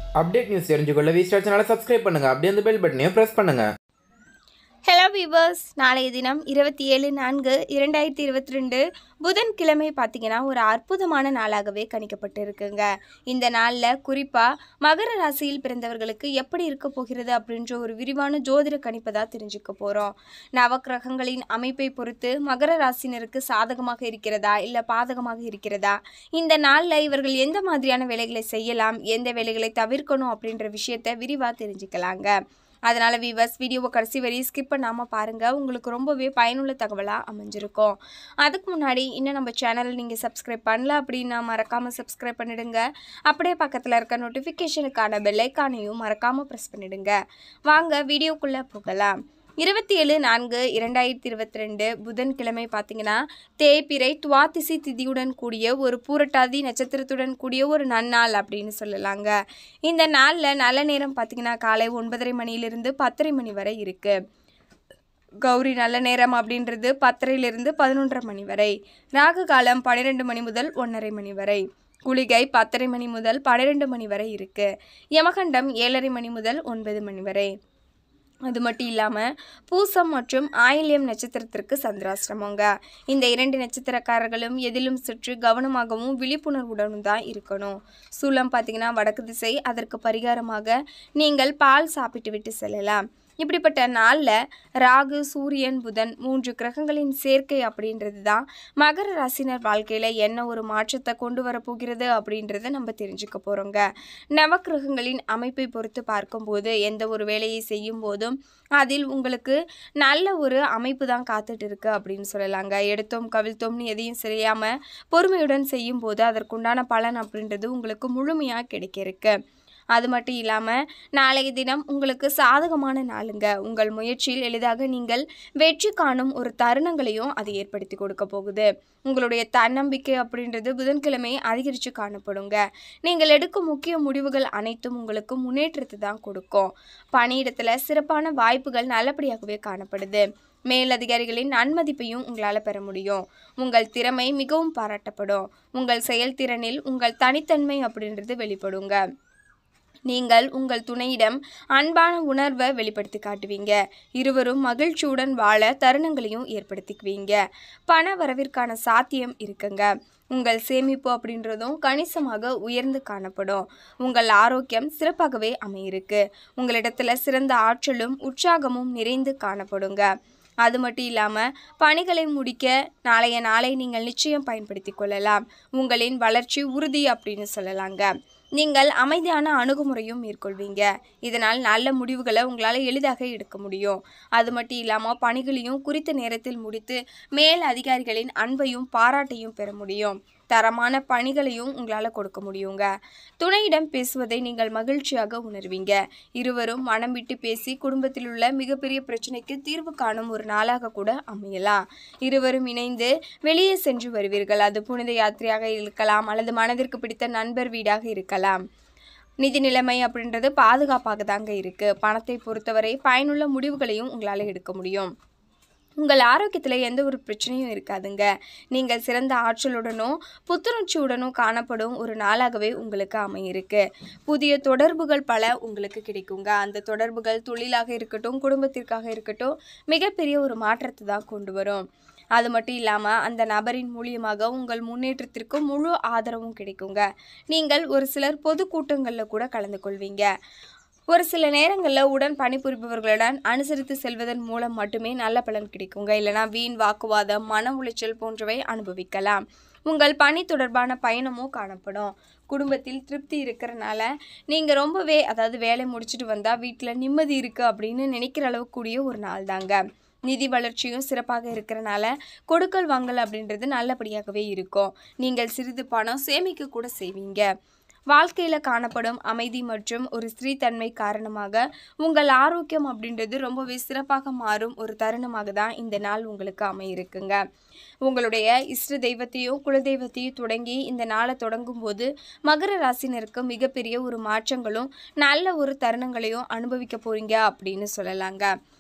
Update news தெரிஞ்சுக்கொள்ள V Star சேனலை subscribe பண்ணுங்கள் அப்படியே அந்த பெல் பட்டனையும் ப்ரெஸ் பண்ணுங்கள் ஹலோ வீவர்ஸ் நாளைய தினம் இருபத்தி ஏழு நான்கு இரண்டாயிரத்தி இருபத்தி ரெண்டு புதன்கிழமை பார்த்தீங்கன்னா ஒரு அற்புதமான நாளாகவே கணிக்கப்பட்டு இருக்குங்க இந்த நாளில் குறிப்பாக மகர ராசியில் பிறந்தவர்களுக்கு எப்படி இருக்க போகிறது அப்படின்ற ஒரு விரிவான ஜோதிட கணிப்பை தான் தெரிஞ்சுக்க போகிறோம் நவக்கிரகங்களின் அமைப்பை பொறுத்து மகர ராசினருக்கு சாதகமாக இருக்கிறதா இல்லை பாதகமாக இருக்கிறதா இந்த நாளில் இவர்கள் எந்த மாதிரியான வேலைகளை செய்யலாம் எந்த வேலைகளை தவிர்க்கணும் அப்படின்ற விஷயத்தை விரிவாக தெரிஞ்சுக்கலாங்க அதனால் வீவர்ஸ் வீடியோவை கடைசி வரை ஸ்கிப் பண்ணாமல் பாருங்கள் உங்களுக்கு ரொம்பவே பயனுள்ள தகவலாக அமைஞ்சிருக்கும் அதுக்கு முன்னாடி இன்னும் நம்ம சேனலை நீங்கள் சப்ஸ்கிரைப் பண்ணல அப்படின்னா மறக்காமல் சப்ஸ்கிரைப் பண்ணிடுங்க அப்படியே பக்கத்தில் இருக்க நோட்டிஃபிகேஷனுக்கான பெல்லைக்கானையும் மறக்காமல் ப்ரெஸ் பண்ணிடுங்க வாங்க வீடியோக்குள்ளே போகலாம் இருபத்தி ஏழு நான்கு இரண்டாயிரத்தி இருபத்தி ரெண்டு புதன்கிழமை பார்த்தீங்கன்னா தேய்பிறை துவாதிசி திதியுடன் கூடிய ஒரு பூரட்டாதி நட்சத்திரத்துடன் கூடிய ஒரு நன்னாள் அப்படின்னு சொல்லலாங்க இந்த நாளில் நல்ல நேரம் பார்த்தீங்கன்னா காலை ஒன்பதரை மணியிலிருந்து பத்தரை மணி வரை இருக்குது கௌரி நல்ல நேரம் அப்படின்றது பத்தரையிலிருந்து பதினொன்றரை மணி வரை ராகு காலம் பன்னிரெண்டு மணி முதல் ஒன்றரை மணி வரை குளிகை பத்தரை மணி முதல் பன்னிரெண்டு மணி வரை இருக்குது யமகண்டம் ஏழரை மணி முதல் ஒன்பது மணி வரை அது மட்டும் இல்லாமல் பூசம் மற்றும் ஆயில்யம் நட்சத்திரத்திற்கு சந்திராசிரமங்க இந்த இரண்டு நட்சத்திரக்காரர்களும் எதிலும் சற்று கவனமாகவும் விழிப்புணர்வுடனும் தான் இருக்கணும் சூலம் பார்த்தீங்கன்னா வடக்கு திசை அதற்கு பரிகாரமாக நீங்கள் பால் சாப்பிட்டு விட்டு செல்லலாம் இப்படிப்பட்ட நாளில் ராகு சூரியன் புதன் மூன்று கிரகங்களின் சேர்க்கை அப்படின்றது தான் மகர ராசினர் வாழ்க்கையில் என்ன ஒரு மாற்றத்தை கொண்டு வரப்போகிறது அப்படின்றத நம்ம தெரிஞ்சுக்க போகிறோங்க நவக்கிரகங்களின் அமைப்பை பொறுத்து பார்க்கும்போது எந்த ஒரு வேலையை செய்யும் போதும் அதில் உங்களுக்கு நல்ல ஒரு அமைப்பு தான் காத்துட்டு இருக்கு அப்படின்னு சொல்லலாங்க எடுத்தோம் கவிழ்த்தோம்னு எதையும் செய்யாமல் பொறுமையுடன் செய்யும் போது அதற்குண்டான பலன் அப்படின்றது உங்களுக்கு முழுமையாக கிடைக்க இருக்கு அது மட்டும் இல்லாமல் நாளைய தினம் உங்களுக்கு சாதகமான நாளுங்க உங்கள் முயற்சியில் எளிதாக நீங்கள் வெற்றி காணும் ஒரு தருணங்களையும் அது ஏற்படுத்தி கொடுக்க போகுது உங்களுடைய தன்னம்பிக்கை அப்படின்றது புதன்கிழமை அதிகரித்து காணப்படுங்க நீங்கள் எடுக்கும் முக்கிய முடிவுகள் அனைத்தும் உங்களுக்கு முன்னேற்றத்தை தான் கொடுக்கும் பணியிடத்தில் சிறப்பான வாய்ப்புகள் நல்லபடியாகவே காணப்படுது மேலதிகாரிகளின் நன்மதிப்பையும் உங்களால் பெற முடியும் உங்கள் திறமை மிகவும் பாராட்டப்படும் உங்கள் செயல்திறனில் உங்கள் தனித்தன்மை அப்படின்றது வெளிப்படுங்க நீங்கள் உங்கள் துணையிடம் அன்பான உணர்வை வெளிப்படுத்தி காட்டுவீங்க இருவரும் மகிழ்ச்சியுடன் வாழ தருணங்களையும் ஏற்படுத்திக்குவீங்க பண வரவிற்கான சாத்தியம் இருக்குங்க உங்கள் சேமிப்பு அப்படின்றதும் கணிசமாக உயர்ந்து காணப்படும் உங்கள் ஆரோக்கியம் சிறப்பாகவே அமையிருக்கு உங்களிடத்துல சிறந்த ஆற்றலும் உற்சாகமும் நிறைந்து காணப்படுங்க அது மட்டும் இல்லாமல் பணிகளை முடிக்க நாளைய நாளை நீங்கள் நிச்சயம் பயன்படுத்தி கொள்ளலாம் உங்களின் வளர்ச்சி உறுதி அப்படின்னு சொல்லலாங்க நீங்கள் அமைதியான அணுகுமுறையும் மேற்கொள்வீங்க இதனால் நல்ல முடிவுகளை உங்களால் எளிதாக எடுக்க முடியும் அது மட்டும் இல்லாமல் பணிகளையும் குறித்த நேரத்தில் முடித்து மேல் அதிகாரிகளின் அன்பையும் பாராட்டையும் பெற முடியும் தரமான பணிகளையும் உங்களால் கொடுக்க முடியுங்க துணையிடம் பேசுவதை நீங்கள் மகிழ்ச்சியாக உணர்வீங்க இருவரும் மனம் விட்டு பேசி குடும்பத்தில் உள்ள மிகப்பெரிய பிரச்சனைக்கு தீர்வு காணும் ஒரு நாளாக கூட அமையலாம் இருவரும் இணைந்து வெளியே சென்று வருவீர்கள் அது புனித யாத்திரையாக இருக்கலாம் அல்லது மனதிற்கு பிடித்த நண்பர் வீடாக இருக்கலாம் நிதி நிலைமை அப்படின்றது பாதுகாப்பாக தாங்க இருக்குது பணத்தை பொறுத்தவரை பயனுள்ள முடிவுகளையும் உங்களால் எடுக்க முடியும் உங்கள் ஆரோக்கியத்தில் எந்த ஒரு பிரச்சனையும் இருக்காதுங்க நீங்கள் சிறந்த ஆற்றலுடனும் புத்துணர்ச்சியுடனும் காணப்படும் ஒரு நாளாகவே உங்களுக்கு அமையிருக்கு புதிய தொடர்புகள் பல உங்களுக்கு கிடைக்குங்க அந்த தொடர்புகள் தொழிலாக இருக்கட்டும் குடும்பத்திற்காக இருக்கட்டும் மிகப்பெரிய ஒரு மாற்றத்தை தான் கொண்டு வரும் அது மட்டும் இல்லாமல் அந்த நபரின் மூலியமாக உங்கள் முன்னேற்றத்திற்கு முழு ஆதரவும் கிடைக்குங்க நீங்கள் ஒரு சிலர் பொதுக்கூட்டங்களில் கூட கலந்து கொள்வீங்க ஒரு சில நேரங்களில் உடன் பணிபுரிபவர்களுடன் அனுசரித்து செல்வதன் மூலம் மட்டுமே நல்ல பலன் கிடைக்குங்க இல்லைனா வீண் வாக்குவாதம் மன உளைச்சல் போன்றவை அனுபவிக்கலாம் உங்கள் பணி தொடர்பான பயணமும் காணப்படும் குடும்பத்தில் திருப்தி இருக்கிறனால நீங்கள் ரொம்பவே அதாவது வேலை முடிச்சுட்டு வந்தால் வீட்டில் நிம்மதி இருக்குது அப்படின்னு நினைக்கிற அளவுக்குரிய ஒரு நாள் தாங்க நிதி வளர்ச்சியும் சிறப்பாக இருக்கிறனால கொடுக்கல் வாங்கல் அப்படின்றது நல்லபடியாகவே இருக்கும் நீங்கள் சிறிது பணம் சேமிக்க கூட செய்வீங்க வாழ்க்கையில் காணப்படும் அமைதி மற்றும் ஒரு ஸ்திரீத்தன்மை காரணமாக உங்கள் ஆரோக்கியம் அப்படின்றது ரொம்பவே சிறப்பாக மாறும் ஒரு தருணமாக தான் இந்த நாள் உங்களுக்கு அமையிருக்குங்க உங்களுடைய இஷ்ட தெய்வத்தையும் குலதெய்வத்தையும் தொடங்கி இந்த நாளை தொடங்கும் போது மகர ராசினருக்கு மிகப்பெரிய ஒரு மாற்றங்களும் நல்ல ஒரு தருணங்களையும் அனுபவிக்க போறீங்க அப்படின்னு சொல்லலாங்க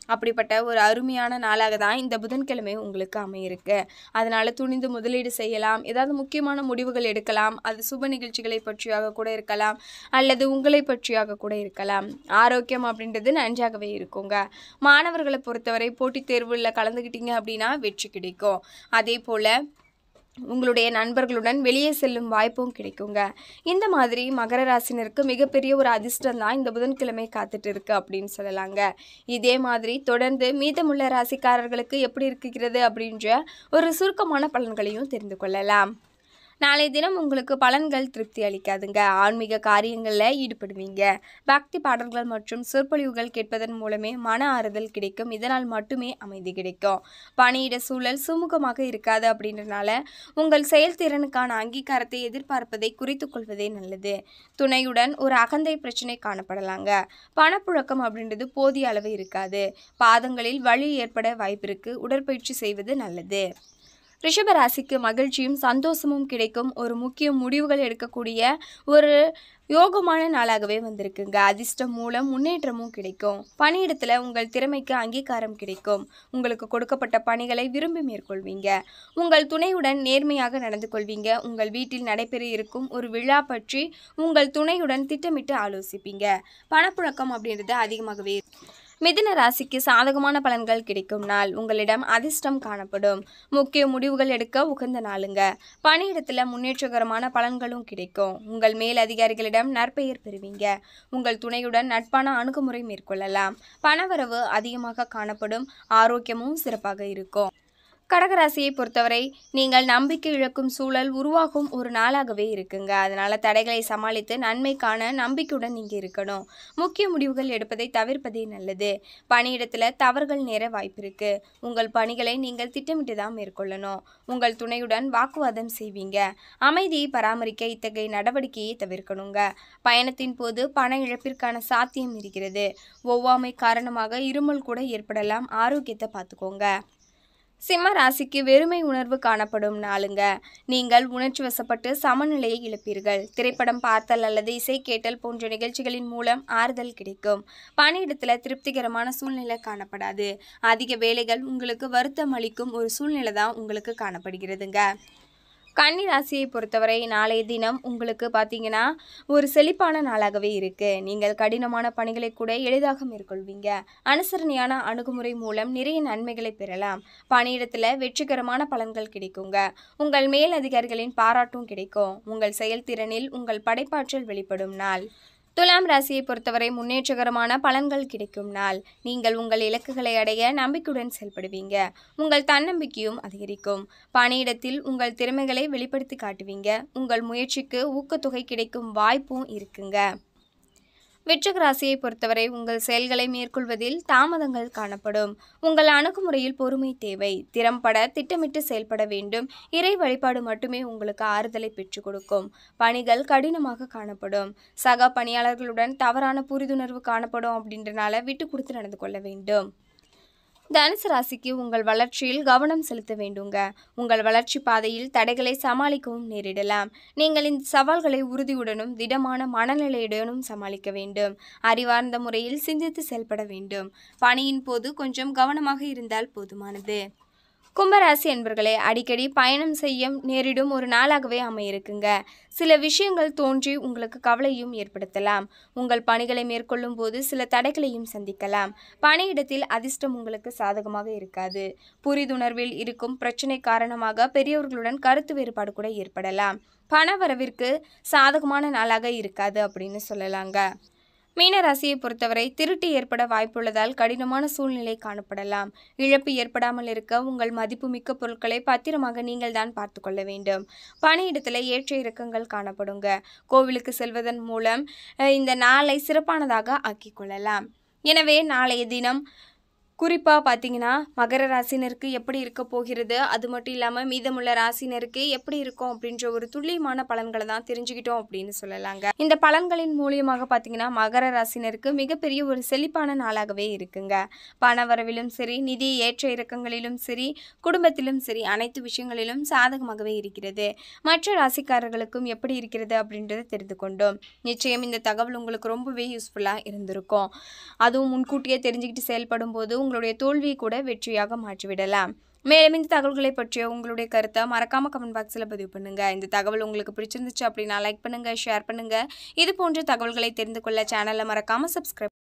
அப்படிப்பட்ட ஒரு அருமையான நாளாக தான் இந்த புதன்கிழமை உங்களுக்கு அமையிருக்கு அதனால் துணிந்து முதலீடு செய்யலாம் ஏதாவது முக்கியமான முடிவுகள் எடுக்கலாம் அது சுப நிகழ்ச்சிகளை பற்றியாக கூட இருக்கலாம் அல்லது உங்களை பற்றியாக கூட இருக்கலாம் ஆரோக்கியம் அப்படின்றது நன்றாகவே இருக்குங்க மாணவர்களை பொறுத்தவரை போட்டித் தேர்வில் கலந்துக்கிட்டீங்க அப்படின்னா வெற்றி கிடைக்கும் அதே போல் உங்களுடைய நண்பர்களுடன் வெளியே செல்லும் வாய்ப்பும் கிடைக்குங்க இந்த மாதிரி மகர ராசினருக்கு மிகப்பெரிய ஒரு அதிர்ஷ்டம் தான் இந்த புதன்கிழமை காத்துட்டு இருக்கு அப்படின்னு சொல்லலாங்க இதே மாதிரி தொடர்ந்து மீதமுள்ள ராசிக்காரர்களுக்கு எப்படி இருக்கிறது அப்படின்ற ஒரு சுருக்கமான பலன்களையும் தெரிந்து கொள்ளலாம் நாளைய தினம் உங்களுக்கு பலன்கள் திருப்தி அளிக்காதுங்க ஆன்மீக காரியங்களில் ஈடுபடுவீங்க பக்தி பாடல்கள் மற்றும் சொற்பொழிவுகள் கேட்பதன் மூலமே மன ஆறுதல் கிடைக்கும் இதனால் மட்டுமே அமைதி கிடைக்கும் பணியிட சூழல் சுமூகமாக இருக்காது அப்படின்றனால உங்கள் செயல்திறனுக்கான அங்கீகாரத்தை எதிர்பார்ப்பதை குறித்து கொள்வதே நல்லது துணையுடன் ஒரு அகந்தை பிரச்சனை காணப்படலாங்க பணப்புழக்கம் அப்படின்றது போதிய அளவு இருக்காது பாதங்களில் வலி ஏற்பட வாய்ப்பிருக்கு உடற்பயிற்சி செய்வது நல்லது ரிஷப ராசிக்கு மகிழ்ச்சியும் சந்தோஷமும் கிடைக்கும் ஒரு முக்கிய முடிவுகள் எடுக்கக்கூடிய ஒரு யோகமான நாளாகவே வந்திருக்குங்க அதிர்ஷ்டம் மூலம் முன்னேற்றமும் கிடைக்கும் பணியிடத்தில் உங்கள் திறமைக்கு அங்கீகாரம் கிடைக்கும் உங்களுக்கு கொடுக்கப்பட்ட பணிகளை விரும்பி மேற்கொள்வீங்க உங்கள் துணையுடன் நேர்மையாக நடந்து கொள்வீங்க உங்கள் வீட்டில் நடைபெற இருக்கும் ஒரு விழா பற்றி உங்கள் துணையுடன் திட்டமிட்டு ஆலோசிப்பீங்க பணப்புழக்கம் அப்படின்றது அதிகமாகவே இருக்கும். மிதுன ராசிக்கு சாதகமான பலன்கள் கிடைக்கும் நாள் உங்களிடம் அதிர்ஷ்டம் காணப்படும் முக்கிய முடிவுகள் எடுக்க உகந்த நாளுங்க பணியிடத்தில் முன்னேற்றகரமான பலன்களும் கிடைக்கும் உங்கள் மேல் அதிகாரிகளிடம் நற்பெயர் பெறுவீங்க உங்கள் துணையுடன் நட்பான அணுகுமுறை மேற்கொள்ளலாம் பணவரவு அதிகமாக காணப்படும் ஆரோக்கியமும் சிறப்பாக இருக்கும் கடகராசியை பொறுத்தவரை நீங்கள் நம்பிக்கை இழக்கும் சூழல் உருவாகும் ஒரு நாளாகவே இருக்குங்க அதனால தடைகளை சமாளித்து நன்மைக்கான நம்பிக்கையுடன் நீங்க இருக்கணும் முக்கிய முடிவுகள் எடுப்பதை தவிர்ப்பதே நல்லது பணியிடத்தில் தவறுகள் நேர வாய்ப்பு இருக்கு உங்கள் பணிகளை நீங்கள் திட்டமிட்டு தான் மேற்கொள்ளணும் உங்கள் துணையுடன் வாக்குவாதம் செய்வீங்க அமைதியை பராமரிக்க இத்தகைய நடவடிக்கையை தவிர்க்கணுங்க பயணத்தின் போது பண இழப்பிற்கான சாத்தியம் இருக்கிறது ஒவ்வாமை காரணமாக இருமல் கூட ஏற்படலாம் ஆரோக்கியத்தை பார்த்துக்கோங்க சிம்ம ராசிக்கு வெறுமை உணர்வு காணப்படும் நாளுங்க நீங்கள் உணர்ச்சி வசப்பட்டு சமநிலையை இழப்பீர்கள் திரைப்படம் பார்த்தல் அல்லது இசை கேட்டல் போன்ற நிகழ்ச்சிகளின் மூலம் ஆறுதல் கிடைக்கும் பணியிடத்தில் திருப்திகரமான சூழ்நிலை காணப்படாது அதிக வேலைகள் உங்களுக்கு வருத்தம் அளிக்கும் ஒரு சூழ்நிலை தான் உங்களுக்கு காணப்படுகிறதுங்க கன்னி ராசியை பொறுத்தவரை நாளைய தினம் உங்களுக்கு பார்த்தீங்கன்னா ஒரு செழிப்பான நாளாகவே இருக்கு நீங்கள் கடினமான பணிகளை கூட எளிதாக மேற்கொள்வீங்க அனுசரணையான அணுகுமுறை மூலம் நிறைய நன்மைகளை பெறலாம் பணியிடத்தில் வெற்றிகரமான பலன்கள் கிடைக்குங்க உங்கள் மேல் அதிகாரிகளின் பாராட்டும் கிடைக்கும் உங்கள் செயல்திறனில் உங்கள் படைப்பாற்றல் வெளிப்படும் நாள் துலாம் ராசியை பொறுத்தவரை முன்னேற்றகரமான பலன்கள் கிடைக்கும் நாள் நீங்கள் உங்கள் இலக்குகளை அடைய நம்பிக்கையுடன் செயல்படுவீங்க உங்கள் தன்னம்பிக்கையும் அதிகரிக்கும் பணியிடத்தில் உங்கள் திறமைகளை வெளிப்படுத்தி காட்டுவீங்க உங்கள் முயற்சிக்கு ஊக்கத்தொகை கிடைக்கும் வாய்ப்பும் இருக்குங்க விருச்சிக ராசியை பொறுத்தவரை உங்கள் செயல்களை மேற்கொள்வதில் தாமதங்கள் காணப்படும் உங்கள் அணுகுமுறையில் பொறுமை தேவை திறம்பட திட்டமிட்டு செயல்பட வேண்டும் இறை வழிபாடு மட்டுமே உங்களுக்கு ஆறுதலை பெற்றுக் கொடுக்கும் பணிகள் கடினமாக காணப்படும் சக பணியாளர்களுடன் தவறான புரிந்துணர்வு காணப்படும் அப்படின்றனால விட்டு கொடுத்து நடந்து கொள்ள வேண்டும் தனுசு ராசிக்கு உங்கள் வளர்ச்சியில் கவனம் செலுத்த வேண்டுங்க உங்கள் வளர்ச்சி பாதையில் தடைகளை சமாளிக்கவும் நேரிடலாம் நீங்கள் இந்த சவால்களை உறுதியுடனும் திடமான மனநிலையுடனும் சமாளிக்க வேண்டும் அறிவார்ந்த முறையில் சிந்தித்து செயல்பட வேண்டும் பணியின் போது கொஞ்சம் கவனமாக இருந்தால் போதுமானது கும்பராசி என்பர்களே அடிக்கடி பயணம் செய்ய நேரிடும் ஒரு நாளாகவே அமையிருக்குங்க சில விஷயங்கள் தோன்றி உங்களுக்கு கவலையும் ஏற்படுத்தலாம் உங்கள் பணிகளை மேற்கொள்ளும் போது சில தடைகளையும் சந்திக்கலாம் பணியிடத்தில் அதிர்ஷ்டம் உங்களுக்கு சாதகமாக இருக்காது புரிதுணர்வில் இருக்கும் பிரச்சனை காரணமாக பெரியவர்களுடன் கருத்து வேறுபாடு கூட ஏற்படலாம் பண வரவிற்கு சாதகமான நாளாக இருக்காது அப்படின்னு சொல்லலாங்க மீனராசியை பொறுத்தவரை திருட்டு ஏற்பட வாய்ப்புள்ளதால் கடினமான சூழ்நிலை காணப்படலாம் இழப்பு ஏற்படாமல் இருக்க உங்கள் மதிப்புமிக்க பொருட்களை பத்திரமாக நீங்கள் தான் பார்த்து கொள்ள வேண்டும் பணியிடத்தில் ஏற்ற இறக்கங்கள் காணப்படுங்க கோவிலுக்கு செல்வதன் மூலம் அஹ், இந்த நாளை சிறப்பானதாக ஆக்கிக் கொள்ளலாம் எனவே நாளைய தினம் குறிப்பாக பார்த்தீங்கன்னா மகர ராசினருக்கு எப்படி இருக்க போகிறது அது மட்டும் இல்லாமல் மீதமுள்ள ராசினருக்கு எப்படி இருக்கும் அப்படின்ற ஒரு துல்லியமான பலன்களை தான் தெரிஞ்சுக்கிட்டோம் அப்படின்னு சொல்லலாங்க இந்த பலன்களின் மூலியமாக பார்த்தீங்கன்னா மகர ராசினருக்கு மிகப்பெரிய ஒரு செழிப்பான நாளாகவே இருக்குங்க பண வரவிலும் சரி நிதி ஏற்ற இறக்கங்களிலும் சரி குடும்பத்திலும் சரி அனைத்து விஷயங்களிலும் சாதகமாகவே இருக்கிறது மற்ற ராசிக்காரர்களுக்கும் எப்படி இருக்கிறது அப்படின்றத தெரிந்து கொண்டோம் நிச்சயம் இந்த தகவல் உங்களுக்கு ரொம்பவே யூஸ்ஃபுல்லாக இருந்திருக்கும் அதுவும் முன்கூட்டியே தெரிஞ்சுக்கிட்டு செயல்படும் போது உங்களுடைய தோல்வியை கூட வெற்றியாக மாற்றிவிடலாம் மேலும் இந்த தகவல்களை பற்றிய உங்களுடைய கருத்தை மறக்காம கமெண்ட் பாக்ஸில் பதிவு பண்ணுங்க இந்த தகவல் உங்களுக்கு பிடிச்சிருந்துச்சு அப்படின்னா லைக் பண்ணுங்க ஷேர் பண்ணுங்க இது போன்ற தகவல்களை தெரிந்து கொள்ள சேனலை மறக்காம சப்ஸ்கிரைப்